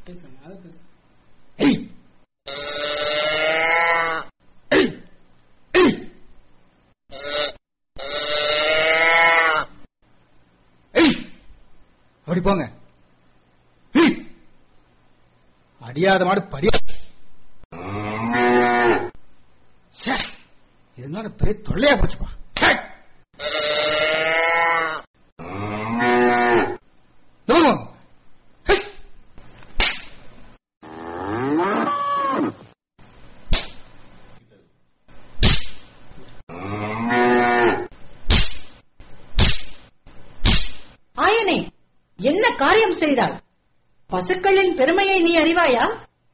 பேசுங்க அதை பேசுங்க ஏய் ஏய் ஏய் ஏய் அப்படி போங்க ஏய் அடியாத மாடு படி ச்சே, இதனால பெரிய தொல்லையா போச்சுப்பா ச்சே. நோ. ஹை. ஆயனே என்ன காரியம் செய்தாய் பசுக்களின் பெருமையை நீ அறிவாயா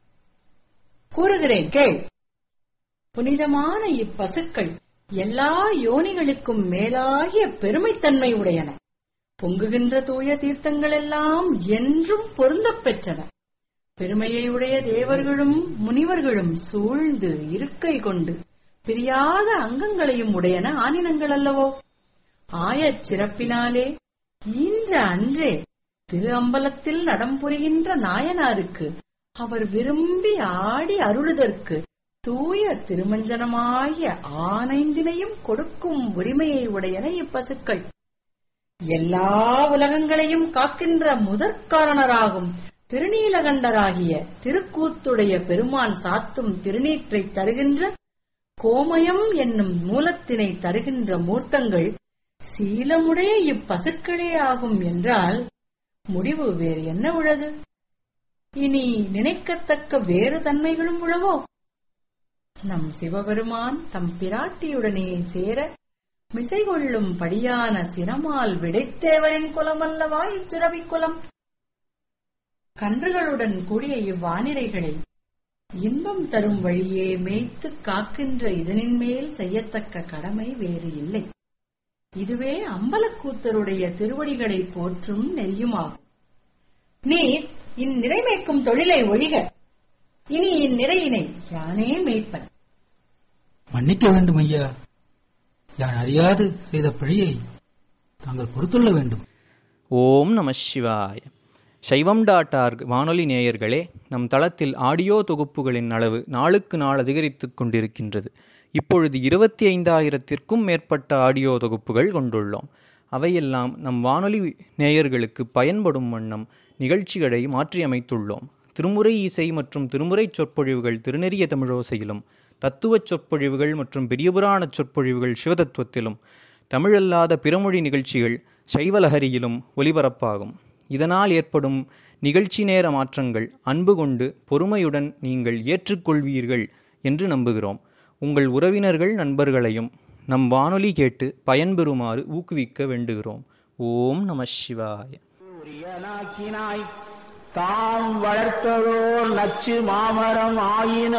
கூறுகிறேன் கேள் புனிதமான இப்பசுக்கள் எல்லா யோனிகளுக்கும் மேலாகிய பெருமைத்தன்மை உடையன பொங்குகின்ற தூய தீர்த்தங்கள் எல்லாம் என்றும் பொருந்தப் பெற்றன பெருமையை உடைய தேவர்களும் முனிவர்களும் சூழ்ந்து இருக்கை கொண்டு பிரியாத அங்கங்களையும் உடையன ஆனினங்கள் அல்லவோ ஆயச் சிறப்பினாலே ஈன்ற அன்றே திரு அம்பலத்தில் நடம்புரிகின்ற நாயனாருக்கு அவர் விரும்பி ஆடி அருளுதற்கு தூய திருமஞ்சனமாகிய ஆனைந்தினையும் கொடுக்கும் உரிமையை உடையன இப்பசுக்கள் எல்லா உலகங்களையும் காக்கின்ற முதற்காரணராகும் திருநீலகண்டராகிய திருக்கூத்துடைய பெருமான் சாத்தும் திருநீற்றை தருகின்ற கோமயம் என்னும் மூலத்தினை தருகின்ற மூர்த்தங்கள் சீலமுடைய இப்பசுக்களே ஆகும் என்றால் முடிவு வேறு என்ன உளது இனி நினைக்கத்தக்க வேறு தன்மைகளும் உளவோ நம் சிவபெருமான் தம் பிராட்டியுடனே சேர மிசை கொள்ளும் படியான சிரமால் விடைத்தேவரின் குலமல்லவா இச்சிறவி குலம் கன்றுகளுடன் கூடிய இவ்வானிரைகளை இன்பம் தரும் வழியே மேய்த்து காக்கின்ற இதனின் மேல் செய்யத்தக்க கடமை வேறு இல்லை இதுவே அம்பலக்கூத்தருடைய திருவடிகளை போற்றும் நெறியுமாகும் நீர் இந்நிறை மேய்க்கும் தொழிலை ஒழிக இனி இந்நிறையினை யானே மேய்ப்பன் மன்னிக்க வேண்டும் ஐயா யான் அறியாது செய்த பிழையை தாங்கள் பொறுத்துள்ள வேண்டும் ஓம் நம சிவாய சைவம் டாட் ஆர்க் வானொலி நேயர்களே நம் தளத்தில் ஆடியோ தொகுப்புகளின் அளவு நாளுக்கு நாள் அதிகரித்து கொண்டிருக்கின்றது இப்பொழுது இருபத்தி ஐந்தாயிரத்திற்கும் மேற்பட்ட ஆடியோ தொகுப்புகள் கொண்டுள்ளோம் அவையெல்லாம் நம் வானொலி நேயர்களுக்கு பயன்படும் வண்ணம் நிகழ்ச்சிகளை மாற்றியமைத்துள்ளோம் திருமுறை இசை மற்றும் திருமுறை சொற்பொழிவுகள் திருநெறிய தமிழோசையிலும் தத்துவச் சொற்பொழிவுகள் மற்றும் பெரியபுராண சொற்பொழிவுகள் சிவதத்துவத்திலும் தமிழல்லாத பிறமொழி நிகழ்ச்சிகள் சைவலஹரியிலும் ஒலிபரப்பாகும் இதனால் ஏற்படும் நிகழ்ச்சி நேர மாற்றங்கள் அன்பு கொண்டு பொறுமையுடன் நீங்கள் ஏற்றுக்கொள்வீர்கள் என்று நம்புகிறோம் உங்கள் உறவினர்கள் நண்பர்களையும் நம் வானொலி கேட்டு பயன்பெறுமாறு ஊக்குவிக்க வேண்டுகிறோம் ஓம் நம சிவாய உரியனாக்கினாய் தாம் வளர்த்ததோர் நச்சு மாமரம் ஆயின